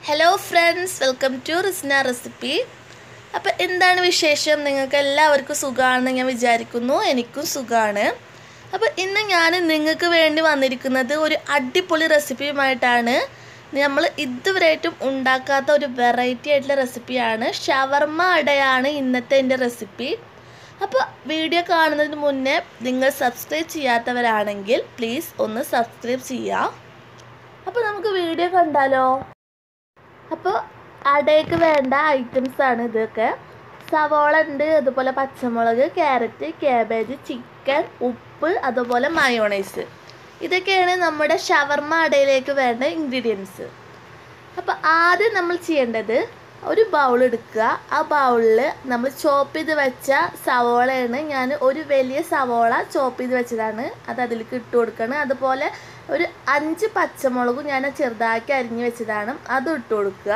hello friends welcome to Risna recipe അപ്പോൾ എന്താണ് വിശേഷം നിങ്ങൾക്ക് എല്ലാവർക്കും സുഖമാണെന്ന് ഞാൻ വിചാരിക്കുന്നു എനിക്കും സുഖമാണ് അപ്പോൾ ഇന്ന് ഞാൻ നിങ്ങൾക്ക് വേണ്ടി വന്നിരിക്കുന്നത് ഒരു അടിപൊളി റെസിപ്പിയുമായിട്ടാണ് നമ്മൾ ഇതുവരെയായിട്ടും ഉണ്ടാക്കാത്ത ഒരു വെറൈറ്റി ആയിട്ടുള്ള റെസിപ്പിയാണ് ഷവർമ്മ അടയാണ് ഇന്നത്തെ എൻ്റെ റെസിപ്പി അപ്പോൾ വീഡിയോ കാണുന്നതിന് മുന്നേ നിങ്ങൾ സബ്സ്ക്രൈബ് ചെയ്യാത്തവരാണെങ്കിൽ പ്ലീസ് ഒന്ന് സബ്സ്ക്രൈബ് ചെയ്യുക അപ്പോൾ നമുക്ക് വീഡിയോ കണ്ടാലോ അപ്പോൾ അടയ്ക്ക് വേണ്ട ഐറ്റംസ് ആണ് ഇതൊക്കെ സവോള ഉണ്ട് അതുപോലെ പച്ചമുളക് ക്യാരറ്റ് ക്യാബേജ് ചിക്കൻ ഉപ്പ് അതുപോലെ മയോണൈസ് ഇതൊക്കെയാണ് നമ്മുടെ ഷവർമ്മ അടയിലേക്ക് വേണ്ട ഇൻഗ്രീഡിയൻസ് അപ്പോൾ ആദ്യം നമ്മൾ ചെയ്യേണ്ടത് ഒരു ബൗൾ എടുക്കുക ആ ബൗളിൽ നമ്മൾ ചോപ്പ് ചെയ്ത് വെച്ച സവോളയാണ് ഞാൻ ഒരു വലിയ സവോള ചോപ്പ് ചെയ്ത് വെച്ചതാണ് അത് അതിലേക്ക് ഇട്ട് കൊടുക്കണം അതുപോലെ ഒരു അഞ്ച് പച്ചമുളകും ഞാൻ ചെറുതാക്കി അരിഞ്ഞ് വെച്ചതാണ് അതും ഇട്ട് കൊടുക്കുക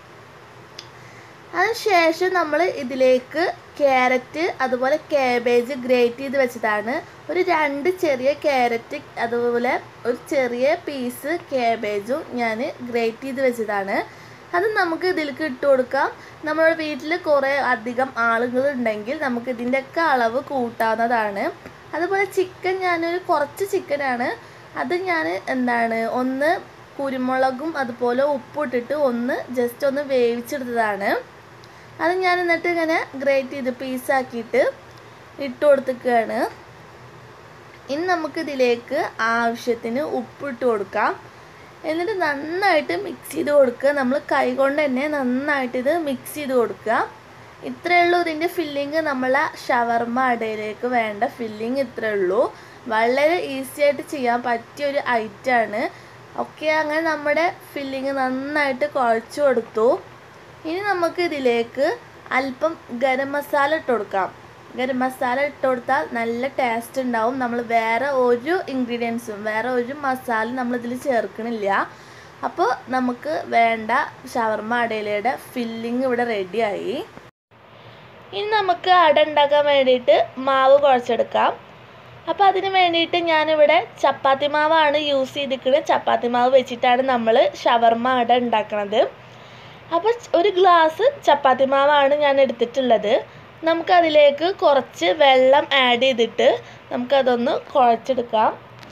അതിനുശേഷം നമ്മൾ ഇതിലേക്ക് ക്യാരറ്റ് അതുപോലെ കാബേജ് ഗ്രേറ്റ് ചെയ്ത് വെച്ചതാണ് ഒരു രണ്ട് ചെറിയ ക്യാരറ്റ് അതുപോലെ ഒരു ചെറിയ പീസ് കാബേജും ഞാൻ ഗ്രേറ്റ് ചെയ്ത് വെച്ചതാണ് അത് നമുക്ക് ഇതിലേക്ക് ഇട്ട് കൊടുക്കാം നമ്മുടെ വീട്ടിൽ കുറേ അധികം ആളുകൾ ഉണ്ടെങ്കിൽ നമുക്ക് ഇതിൻ്റെയൊക്കെ അളവ് കൂട്ടാവുന്നതാണ് അതുപോലെ ചിക്കൻ ഞാനൊരു കുറച്ച് ചിക്കനാണ് അത് ഞാൻ എന്താണ് ഒന്ന് കുരുമുളകും അതുപോലെ ഉപ്പിട്ടിട്ട് ഒന്ന് ജസ്റ്റ് ഒന്ന് വേവിച്ചെടുത്തതാണ് അത് ഞാൻ എന്നിട്ട് ഇങ്ങനെ ഗ്രേറ്റ് ചെയ്ത് പീസാക്കിയിട്ട് ഇട്ട് കൊടുത്തിക്കുകയാണ് ഇനി നമുക്കിതിലേക്ക് ആവശ്യത്തിന് ഉപ്പിട്ട് കൊടുക്കാം എന്നിട്ട് നന്നായിട്ട് മിക്സ് ചെയ്ത് കൊടുക്കുക നമ്മൾ കൈ കൊണ്ട് തന്നെ നന്നായിട്ട് ഇത് മിക്സ് ചെയ്ത് കൊടുക്കുക ഇത്രയേ ഉള്ളൂ ഇതിൻ്റെ ഫില്ലിങ് നമ്മളെ ഷവർമ്മ അടയിലേക്ക് വേണ്ട ഫില്ലിങ് ഇത്രയേ ഉള്ളൂ വളരെ ഈസി ആയിട്ട് ചെയ്യാൻ പറ്റിയ ഒരു ഐറ്റമാണ് ഓക്കെ അങ്ങനെ നമ്മുടെ ഫില്ലിങ് നന്നായിട്ട് കുഴച്ച് കൊടുത്തു ഇനി നമുക്ക് ഇതിലേക്ക് അല്പം ഗരം മസാല ഇട്ട് കൊടുക്കാം ഗരം മസാല ഇട്ട് കൊടുത്താൽ നല്ല ടേസ്റ്റ് ഉണ്ടാവും നമ്മൾ വേറെ ഒരു ഇൻഗ്രീഡിയൻസും വേറെ ഒരു മസാല നമ്മളിതിൽ ചേർക്കണില്ല അപ്പോൾ നമുക്ക് വേണ്ട ഷവർമ്മ അടയിലയുടെ ഫില്ലിങ് ഇവിടെ റെഡിയായി ഇനി നമുക്ക് അട ഉണ്ടാക്കാൻ വേണ്ടിയിട്ട് മാവ് കുഴച്ചെടുക്കാം അപ്പോൾ അതിന് വേണ്ടിയിട്ട് ഞാനിവിടെ ചപ്പാത്തി മാവാണ് യൂസ് ചെയ്തിരിക്കുന്നത് ചപ്പാത്തി മാവ് വെച്ചിട്ടാണ് നമ്മൾ ഷവർമ്മ അട ഉണ്ടാക്കുന്നത് അപ്പോൾ ഒരു ഗ്ലാസ് ചപ്പാത്തി മാവാണ് ഞാൻ എടുത്തിട്ടുള്ളത് നമുക്കതിലേക്ക് കുറച്ച് വെള്ളം ആഡ് ചെയ്തിട്ട് നമുക്കതൊന്ന് കുഴച്ചെടുക്കാം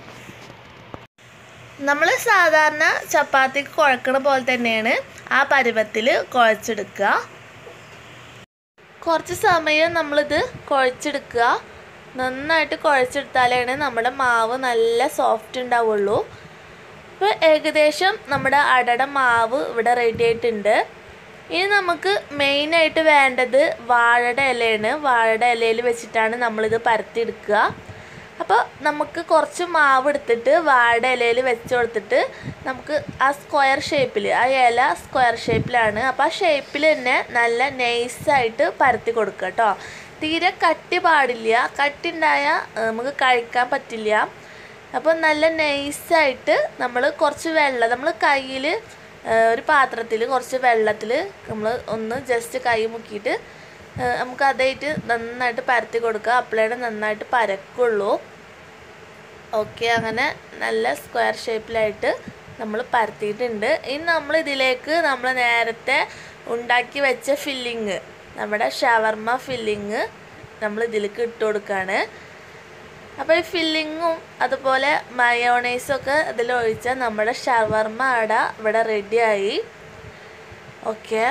നമ്മൾ സാധാരണ ചപ്പാത്തി കുഴക്കണ പോലെ തന്നെയാണ് ആ പരുവത്തിൽ കുഴച്ചെടുക്കുക കുറച്ച് സമയം നമ്മളിത് കുഴച്ചെടുക്കുക നന്നായിട്ട് കുഴച്ചെടുത്താലാണ് നമ്മുടെ മാവ് നല്ല സോഫ്റ്റ് ഉണ്ടാവുള്ളൂ ഇപ്പോൾ ഏകദേശം നമ്മുടെ അടയുടെ മാവ് ഇവിടെ റെഡി ആയിട്ടുണ്ട് ഇനി നമുക്ക് മെയിനായിട്ട് വേണ്ടത് വാഴയുടെ ഇലയാണ് വാഴയുടെ ഇലയിൽ വെച്ചിട്ടാണ് നമ്മളിത് പരത്തിയെടുക്കുക അപ്പോൾ നമുക്ക് കുറച്ച് മാവ് എടുത്തിട്ട് വാഴയുടെ ഇലയിൽ വെച്ച് കൊടുത്തിട്ട് നമുക്ക് ആ സ്ക്വയർ ഷേപ്പിൽ ആ ഇല സ്ക്വയർ ഷേപ്പിലാണ് അപ്പോൾ ആ ഷേപ്പിൽ തന്നെ നല്ല നൈസായിട്ട് പരത്തി കൊടുക്കുക കേട്ടോ തീരെ കട്ടി പാടില്ല കട്ടി ഉണ്ടായാൽ നമുക്ക് കഴിക്കാൻ പറ്റില്ല അപ്പോൾ നല്ല നൈസായിട്ട് നമ്മൾ കുറച്ച് വെള്ളം നമ്മൾ കയ്യിൽ ഒരു പാത്രത്തിൽ കുറച്ച് വെള്ളത്തിൽ നമ്മൾ ഒന്ന് ജസ്റ്റ് കൈ മുക്കിയിട്ട് നമുക്ക് അതായിട്ട് നന്നായിട്ട് പരത്തി കൊടുക്കുക അപ്പോഴാണ് നന്നായിട്ട് പരക്കുള്ളൂ ഓക്കെ അങ്ങനെ നല്ല സ്ക്വയർ ഷേപ്പിലായിട്ട് നമ്മൾ പരത്തിയിട്ടുണ്ട് ഇനി നമ്മൾ ഇതിലേക്ക് നമ്മൾ നേരത്തെ ഉണ്ടാക്കി വെച്ച ഫില്ലിങ് നമ്മുടെ ഷവർമ്മ ഫില്ലിങ് നമ്മൾ ഇതിലേക്ക് ഇട്ട് കൊടുക്കുകയാണ് അപ്പോൾ ഈ ഫില്ലിങ്ങും അതുപോലെ മയോണൈസും ഒക്കെ ഇതിൽ ഒഴിച്ചാൽ നമ്മുടെ ഷവർമ്മ അട ഇവിടെ റെഡിയായി ഓക്കെ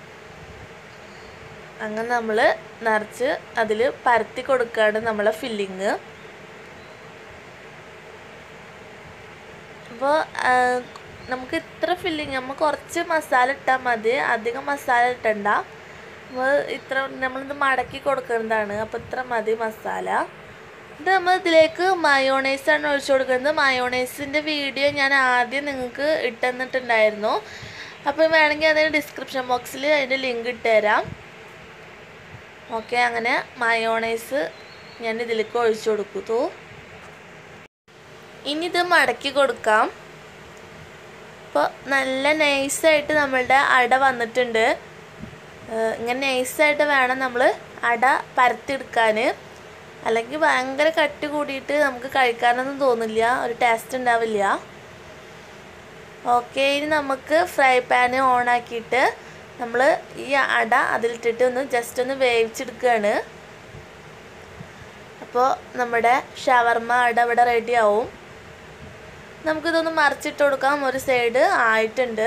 അങ്ങനെ നമ്മൾ നിറച്ച് അതിൽ പരത്തി കൊടുക്കുകയാണ് നമ്മളെ ഫില്ലിങ് അപ്പോൾ നമുക്ക് ഇത്ര ഫില്ലിങ് നമ്മൾ കുറച്ച് മസാല ഇട്ടാൽ മതി അധികം മസാല ഇട്ടണ്ട നമ്മൾ ഇത്ര നമ്മളിത് മടക്കി കൊടുക്കുന്നതാണ് അപ്പോൾ ഇത്ര മതി മസാല ഇത് നമ്മൾ ഇതിലേക്ക് മയോണൈസാണ് ഒഴിച്ചു കൊടുക്കുന്നത് മയോണൈസിൻ്റെ വീഡിയോ ഞാൻ ആദ്യം നിങ്ങൾക്ക് ഇട്ടുതന്നിട്ടുണ്ടായിരുന്നു അപ്പോൾ വേണമെങ്കിൽ അതിന് ഡിസ്ക്രിപ്ഷൻ ബോക്സിൽ അതിൻ്റെ ലിങ്ക് ഇട്ടുതരാം ഓക്കെ അങ്ങനെ മയോണൈസ് ഞാൻ ഇതിലേക്ക് ഒഴിച്ചു കൊടുക്കുന്നു ഇനി ഇത് മടക്കി കൊടുക്കാം അപ്പോൾ നല്ല നൈസായിട്ട് നമ്മളുടെ അട വന്നിട്ടുണ്ട് ഇങ്ങനെ നൈസായിട്ട് വേണം നമ്മൾ അട പരത്തിയെടുക്കാൻ അല്ലെങ്കിൽ ഭയങ്കര കട്ടി കൂടിയിട്ട് നമുക്ക് കഴിക്കാനൊന്നും തോന്നില്ല ഒരു ടേസ്റ്റ് ഉണ്ടാവില്ല ഓക്കെ ഇനി നമുക്ക് ഫ്രൈ പാന് ഓണാക്കിയിട്ട് നമ്മൾ ഈ അട അതിലിട്ടിട്ട് ഒന്ന് ജസ്റ്റ് ഒന്ന് വേവിച്ചെടുക്കുകയാണ് അപ്പോൾ നമ്മുടെ ഷവർമ്മ അട ഇവിടെ റെഡി ആവും നമുക്കിതൊന്ന് മറിച്ചിട്ട് കൊടുക്കാം ഒരു സൈഡ് ആയിട്ടുണ്ട്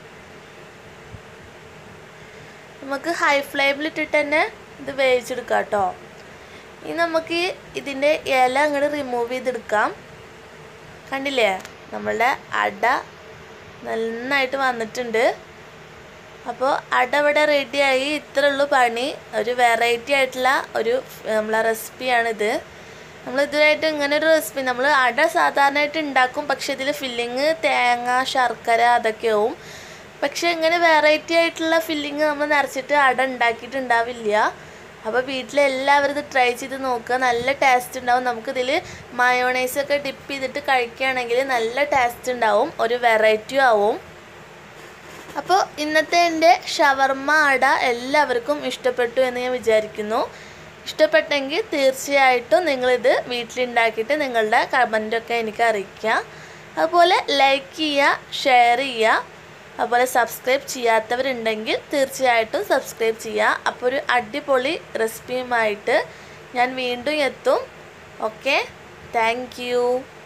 നമുക്ക് ഹൈ ഫ്ലെയിമിലിട്ടിട്ട് തന്നെ ഇത് വേവിച്ചെടുക്കാം കേട്ടോ ഇനി നമുക്ക് ഇതിൻ്റെ ഇല അങ്ങോട്ട് റിമൂവ് ചെയ്തെടുക്കാം കണ്ടില്ലേ നമ്മളുടെ അട നന്നായിട്ട് വന്നിട്ടുണ്ട് അപ്പോൾ അട ഇവിടെ റെഡിയായി ഇത്രേ ഉള്ളൂ പണി ഒരു വെറൈറ്റി ആയിട്ടുള്ള ഒരു നമ്മളെ റെസിപ്പിയാണിത് നമ്മൾ ഇതുവരായിട്ട് ഇങ്ങനെ ഒരു റെസിപ്പി നമ്മൾ അട സാധാരണയായിട്ട് ഉണ്ടാക്കും പക്ഷെ ഇതിൽ ഫില്ലിങ് തേങ്ങ ശർക്കര അതൊക്കെയാവും പക്ഷെ ഇങ്ങനെ വെറൈറ്റി ആയിട്ടുള്ള ഫില്ലിങ് നമ്മൾ നിറച്ചിട്ട് അട ഉണ്ടാക്കിയിട്ടുണ്ടാവില്ല അപ്പോൾ വീട്ടിലെല്ലാവരും ഇത് ട്രൈ ചെയ്ത് നോക്കുക നല്ല ടേസ്റ്റ് ഉണ്ടാവും നമുക്കിതിൽ മയോണൈസൊക്കെ ഡിപ്പ് ചെയ്തിട്ട് കഴിക്കുകയാണെങ്കിൽ നല്ല ടേസ്റ്റ് ഉണ്ടാവും ഒരു വെറൈറ്റിയും ആവും അപ്പോൾ ഇന്നത്തെ എൻ്റെ ഷവർമ്മ അട എല്ലാവർക്കും ഇഷ്ടപ്പെട്ടു എന്ന് ഞാൻ വിചാരിക്കുന്നു ഇഷ്ടപ്പെട്ടെങ്കിൽ തീർച്ചയായിട്ടും നിങ്ങളിത് വീട്ടിലുണ്ടാക്കിയിട്ട് നിങ്ങളുടെ കമൻറ്റൊക്കെ എനിക്ക് അറിയിക്കുക അതുപോലെ ലൈക്ക് ചെയ്യുക ഷെയർ ചെയ്യുക അതുപോലെ സബ്സ്ക്രൈബ് ചെയ്യാത്തവരുണ്ടെങ്കിൽ തീർച്ചയായിട്ടും സബ്സ്ക്രൈബ് ചെയ്യുക അപ്പോൾ ഒരു അടിപൊളി റെസിപ്പിയുമായിട്ട് ഞാൻ വീണ്ടും എത്തും ഓക്കെ താങ്ക്